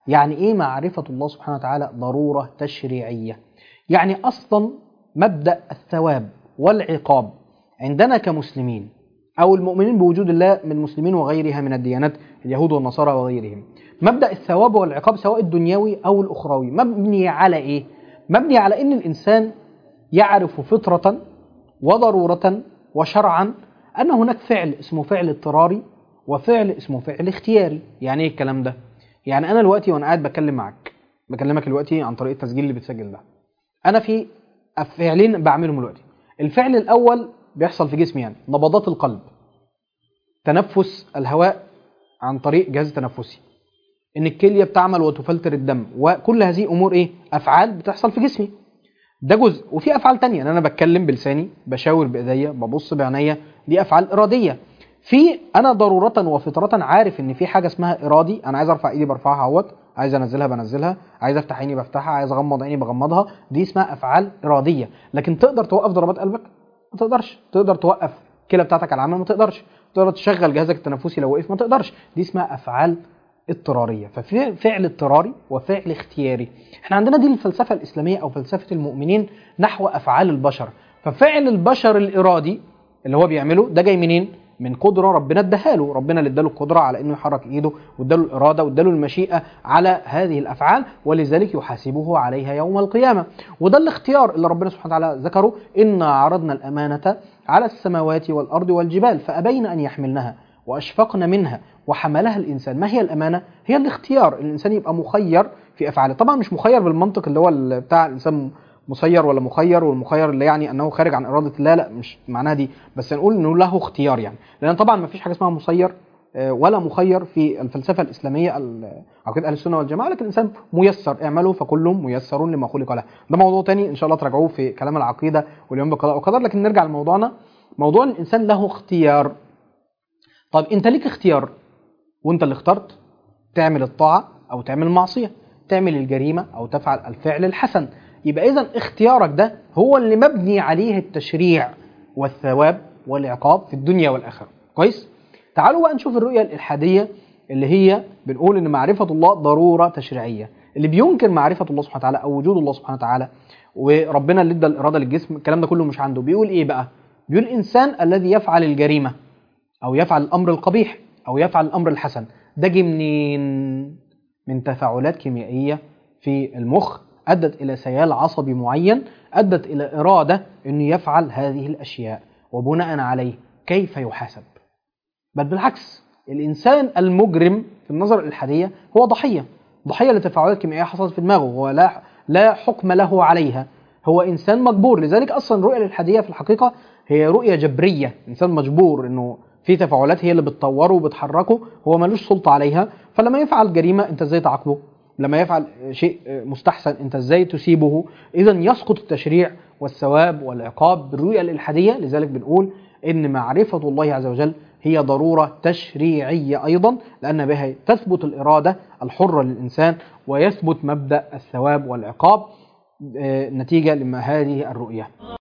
يعني إيه معرفة الله سبحانه وتعالى ضرورة تشريعية يعني أصلا مبدأ الثواب والعقاب عندنا كمسلمين أو المؤمنين بوجود الله من المسلمين وغيرها من الديانات اليهود والنصارى وغيرهم مبدأ الثواب والعقاب سواء الدنيوي أو الأخروي مبني على إيه؟ مبني على أن الإنسان يعرف فطرة وضرورة وشرعا أن هناك فعل اسمه فعل اضطراري وفعل اسمه فعل اختياري يعني إيه الكلام ده؟ يعني أنا دلوقتي وأنا قاعد بكلم معاك بكلمك دلوقتي عن طريق التسجيل اللي بتسجل ده أنا في فعلين بعملهم دلوقتي الفعل الأول بيحصل في جسمي يعني نبضات القلب تنفس الهواء عن طريق جهاز التنفسي ان الكليه بتعمل وتفلتر الدم وكل هذه امور ايه افعال بتحصل في جسمي ده جزء وفي افعال تانية ان انا بتكلم بلساني بشاور بايديا ببص بعينيا دي افعال اراديه في انا ضروره وفطره عارف ان في حاجه اسمها ارادي انا عايز ارفع ايدي برفعها اهوت عايز انزلها بنزلها عايز افتح عيني بفتحها عايز اغمض عيني بغمضها دي اسمها افعال اراديه لكن تقدر توقف ضربات قلبك ما تقدرش تقدر توقف الكلى بتاعتك على العمل ما تقدرش تقدر تشغل جهازك التنفسي لو وقف ما تقدرش دي اسمها افعال اضطراريه ففي فعل اضطراري وفعل اختياري احنا عندنا دي الفلسفه الاسلاميه او فلسفه المؤمنين نحو افعال البشر ففعل البشر الارادي اللي هو بيعمله ده جاي منين من قدره ربنا اداها له ربنا اللي اداله القدره على انه يحرك ايده واداله الاراده واداله المشيئه على هذه الافعال ولذلك يحاسبه عليها يوم القيامه وده الاختيار اللي ربنا سبحانه وتعالى ذكره انا عرضنا الامانه على السماوات والارض والجبال فابين ان يحملنها واشفقن منها وحملها الانسان ما هي الامانه هي الاختيار الانسان يبقى مخير في افعاله طبعا مش مخير بالمنطق اللي هو ال- بتاع الانسان مسير ولا مخير والمخير اللي يعني انه خارج عن اراده الله لا مش معناها دي بس نقول انه له اختيار يعني لان طبعا ما فيش حاجه اسمها مسير آه، ولا مخير في الفلسفه الاسلاميه ال- عقيده اهل السنه والجماعه لكن الانسان ميسر اعملوا فكل ميسر لما خلق له ده موضوع تاني ان شاء الله تراجعوه في كلام العقيده واليوم بالقضاء والقدر لكن نرجع لموضوعنا موضوع الانسان له اختيار طب انت ليك اختيار وانت اللي اخترت تعمل الطاعه او تعمل المعصيه تعمل الجريمه او تفعل الفعل الحسن يبقى اذا اختيارك ده هو اللي مبني عليه التشريع والثواب والعقاب في الدنيا والاخره كويس تعالوا بقى نشوف الرؤيه الالحاديه اللي هي بنقول ان معرفه الله ضروره تشريعيه اللي بينكر معرفه الله سبحانه وتعالى او وجود الله سبحانه وتعالى وربنا اللي ادى الاراده للجسم الكلام ده كله مش عنده بيقول ايه بقى بيقول الانسان الذي يفعل الجريمه او يفعل الامر القبيح او يفعل الامر الحسن ده جه منين من تفاعلات كيميائيه في المخ ادت الى سيال عصبي معين ادت الى اراده انه يفعل هذه الاشياء وبناء عليه كيف يحاسب بل بالعكس الانسان المجرم في النظر الالحاديه هو ضحيه ضحيه لتفاعلات كيميائيه حصلت في دماغه هو لا لا حكم له عليها هو انسان مجبور لذلك اصلا الرؤيه الالحاديه في الحقيقه هي رؤيه جبريه انسان مجبور انه في تفاعلات هي اللي بتطوره وبتحركه هو ملوش سلطه عليها فلما يفعل جريمه انت ازاي تعاقبه لما يفعل شيء مستحسن انت ازاي تسيبه اذا يسقط التشريع والثواب والعقاب بالرؤيه الالحاديه لذلك بنقول ان معرفه الله عز وجل هي ضروره تشريعيه ايضا لان بها تثبت الاراده الحره للانسان ويثبت مبدا الثواب والعقاب آه، نتيجه لما هذه الرؤيه